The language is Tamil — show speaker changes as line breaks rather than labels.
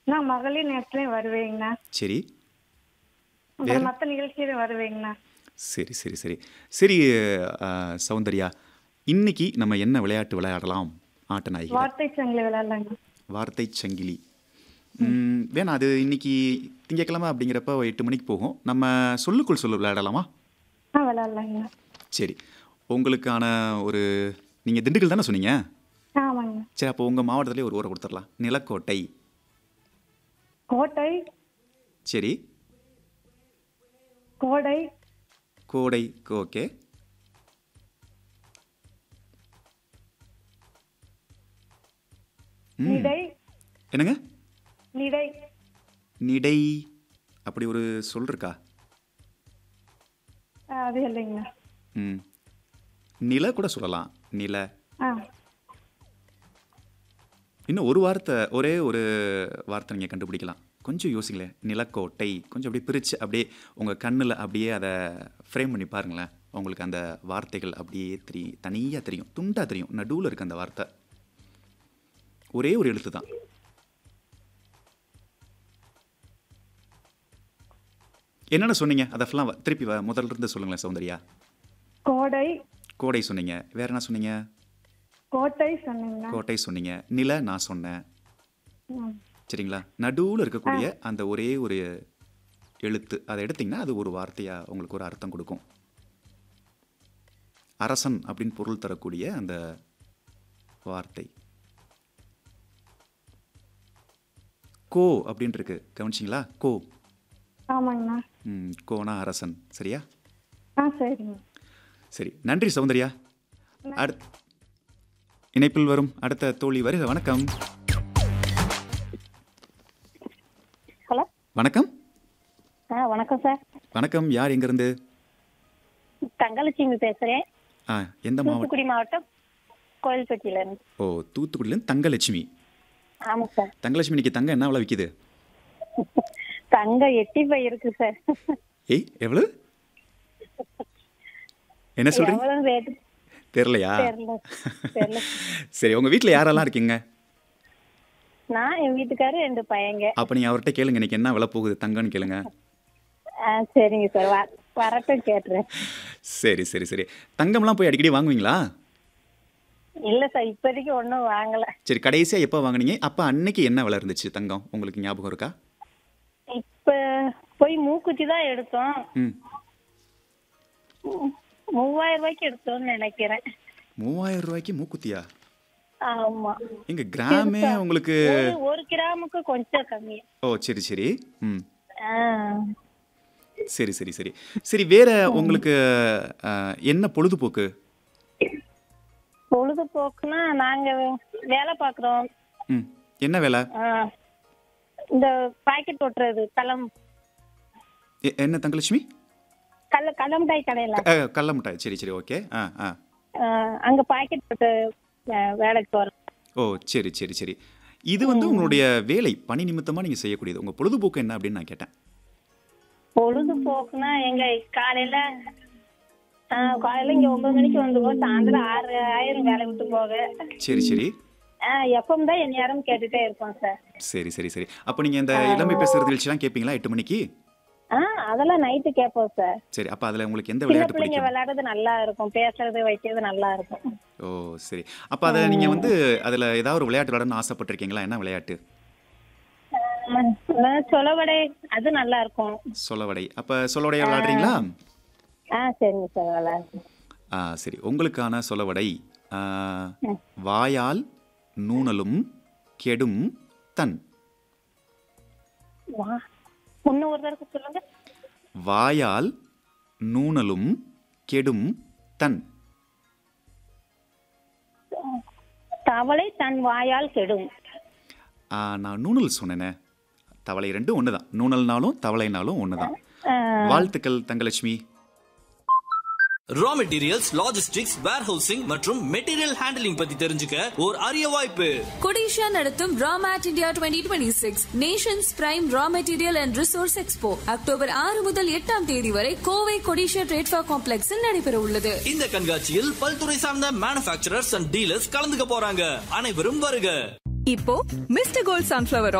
நான் மகளிர் நேரத்துலயும் வருவேங்கண்ணா
சரி
அப்புறம் மற்ற நிகழ்ச்சியிலும் வருவேங்கண்ணா
சரி சரி சரி சரி ஆ, சௌந்தர்யா இன்னைக்கு நம்ம என்ன விளையாட்டு விளையாடலாம் ஆட்ட நாயகி
வார்த்தை சங்கிலி விளையாடலாங்க
வார்த்தை சங்கிலி ம், வேணாம் அது இன்னைக்கு திங்கக்கிழமை அப்படிங்கிறப்ப எட்டு மணிக்கு போகும் நம்ம சொல்லுக்குள் சொல்லு விளையாடலாமா
ஆ விளையாடலாங்கண்ணா
சரி உங்களுக்கான ஒரு நீங்கள் திண்டுக்கல் தானே சொன்னீங்க
ஆமாங்க
சரி அப்போ உங்கள் மாவட்டத்திலே ஒரு ஊரை கொடுத்துடலாம் நிலக்கோட்டை
கோட்டை
சரி
கோடை
கோடை ஓகே
நிடை
என்னங்க
நிடை
நிடை அப்படி ஒரு சொல் இருக்கா
ஆ, அது இல்லைங்கண்ணா
ம் நில கூட சொல்லலாம் நில
ஆ
இன்னும் ஒரு வார்த்தை ஒரே ஒரு வார்த்தை நீங்கள் கண்டுபிடிக்கலாம் கொஞ்சம் யோசிங்களேன் நிலக்கோட்டை கொஞ்சம் அப்படியே பிரித்து அப்படியே உங்கள் கண்ணில் அப்படியே அதை ஃப்ரேம் பண்ணி பாருங்களேன் உங்களுக்கு அந்த வார்த்தைகள் அப்படியே தெரியும் தனியாக தெரியும் துண்டாக தெரியும் நடுவில் இருக்கு அந்த வார்த்தை ஒரே ஒரு எழுத்து தான் என்னென்ன சொன்னீங்க அதை ஃபுல்லாக திருப்பி வ- முதல்ல இருந்து சொல்லுங்களேன் சௌந்தர்யா
கோடை
கோடை சொன்னீங்க வேற என்ன சொன்னீங்க
கோட்டை சொன்னீங்கண்ணா
கோட்டை சொன்னீங்க நில நான் சொன்னேன்
ம்.
சரிங்களா நடுவில் இருக்கக்கூடிய அந்த ஒரே ஒரு எழுத்து அதை எடுத்தீங்கன்னா அது ஒரு வார்த்தையாக உங்களுக்கு ஒரு அர்த்தம் கொடுக்கும் அரசன் அப்படின்னு பொருள் தரக்கூடிய அந்த வார்த்தை கோ அப்படின்னு இருக்கு கவனிச்சிங்களா கோ
ஆமாங்கண்ணா
ம், கோனா அரசன் சரியா
ஆ சரிங்க
சரி நன்றி சௌந்தர்யா அடுத் இணைப்பில் வரும் அடுத்த தோழி வருக வணக்கம்
ஹலோ
வணக்கம்
ஆ வணக்கம் சார்
வணக்கம் யார் எங்கேருந்து
தங்கலட்சுமி பேசுறேன்
ஆ எந்த மாவட்டம்
தூத்துக்குடி மாவட்டம் கோயில்பட்டியில இருந்து
ஓ தூத்துக்குடியிலேருந்து தங்கலட்சுமி
ஆமா சார்
தங்கலட்சுமி இன்னைக்கு தங்கம் என்ன விலை விற்கிது
தங்க எட்டி பை இருக்கு சார்
ஏய் எவ்வளவு என்ன சொல்றீங்க
எவ்வளவு ரேட்
தெரிலையா
தெரியல தெரியல
சரி உங்க வீட்டில் யாரெல்லாம் இருக்கீங்க
நான் என் வீட்டுக்காரர் ரெண்டு பையங்க
அப்போ நீங்கள் அவர்கிட்ட கேளுங்க இன்னைக்கு என்ன விலை போகுது தங்கம்னு கேளுங்க
ஆ சரிங்க சார் வ வரட்டும் கேட்டுறேன்
சரி சரி சரி தங்கம்லாம் போய் அடிக்கடி வாங்குவீங்களா
இல்ல சார் இப்போதைக்கு ஒன்றும் வாங்கல
சரி கடைசியாக எப்போ வாங்குனீங்க அப்போ அன்னைக்கு என்ன விலை இருந்துச்சு தங்கம் உங்களுக்கு ஞாபகம் இருக்கா
இப்ப போய் மூக்குத்தி தான் எடுத்தோம்
ம்
மூ- மூவாயிரம் ரூபாய்க்கு எடுத்தோம்னு நினைக்கிறேன்
மூவாயிரம் ரூபாய்க்கு மூக்குத்தியா
ஆமா
எங்க கிராமே உங்களுக்கு
ஒரு ஒரு கிராமுக்கு கொஞ்சம் கம்மி
ஓ சரி சரி ம்
ஆ
சரி சரி சரி சரி வேற உங்களுக்கு அஹ், என்ன பொழுதுபோக்கு
பொழுதுபோக்குனா நாங்க வேலை பாக்குறோம்
ம் என்ன வேலை
ஆ, இந்த பாக்கெட் ஒட்டுறது களம்
எ- என்ன தங்கலட்சுமி
கல்ல களம்டாய் கடையில
அஹ், கடல மிட்டாய் சரி சரி ஓகே ஆ ஆ
ஆ, அங்க பாக்கெட் போட்டு வே- வேலைக்கு போறோம்
ஓ சரி சரி சரி இது வந்து உங்களுடைய வேலை பணி நிமித்தமாக நீங்கள் செய்யக்கூடியது உங்கள் பொழுதுபோக்கு என்ன அப்படின்னு நான் கேட்டேன்
பொழுதுபோக்குனா எங்க காலையில ஆ, காலையில இங்க ஒன்பது மணிக்கு வந்துருவோம் சாயந்தரம் ஆறு ஆயிரம் வேலை விட்டு போக
சரி சரி
எப்பவும் தான் என் நேரம் கேட்டுட்டே இருப்போம் சார்
சரி சரி சரி அப்போ நீங்கள் இந்த இளமை பேசுகிற நிகழ்ச்சிலாம் கேட்பீங்களா எட்டு மணிக்கு
ஆ அதெல்லாம் நைட்டு கேட்போம் சார்
சரி அப்போ அதில் உங்களுக்கு எந்த
சின்ன
விளையாட்டு
பிள்ளைங்க
பிடிக்கும்
விளையாடுறது நல்லா இருக்கும் பேசுறது வைக்கிறது நல்லா இருக்கும்
ஓ சரி அப்போ அதை நீங்கள் வந்து அதில் ஏதாவது ஒரு விளையாட்டு விளையாடணும்னு ஆசைப்பட்டிருக்கீங்களா என்ன விளையாட்டு
ஆ, சொலவடை அது நல்லா இருக்கும்
சொல்லவடை அப்போ சொல்லவடை விளையாடுறீங்களா
ஆ சரிங்க சார் நல்லா இருக்கும்
ஆ சரி உங்களுக்கான சொல்லவடை ஆ, வாயால் நூனலும் கெடும் தன்
வா இன்னும் ஒரு தடவை சொல்லுங்க
வாயால் நூனலும் கெடும் தன்
தவளை தன் வாயால் கெடும்
ஆ, நான் நூனல் சொன்னேனே தவளை ரெண்டும் ஒன்று தான் நூனல்னாலும் தவளைனாலும் ஒன்று தான்
ஆ,
வாழ்த்துக்கள் Thangalakshmi
raw materials logistics warehousing மற்றும் மெட்டீரியல் ஹேண்டலிங் பத்தி தெரிஞ்சுக்க ஒரு அரிய வாய்ப்பு
கொடிஷா நடத்தும் ராமேட் India twenty twenty six nations prime raw material and resource expo October ஆறு முதல் எட்டாம் தேதி வரை கோவை கொடிஷா ட்ரேட்ஃபா காம்ப்ளெக்ஸில் நடைபெற உள்ளது
இந்த கண்காட்சியில் பல்துறை சார்ந்த மேனுஃபேக்சரர்ஸ் அண்ட் டீலர்ஸ் கலந்துக்க போறாங்க அனைவரும் வருக
இப்போ மிஸ்டர் கோல்ட் சன்ஃபிளவர்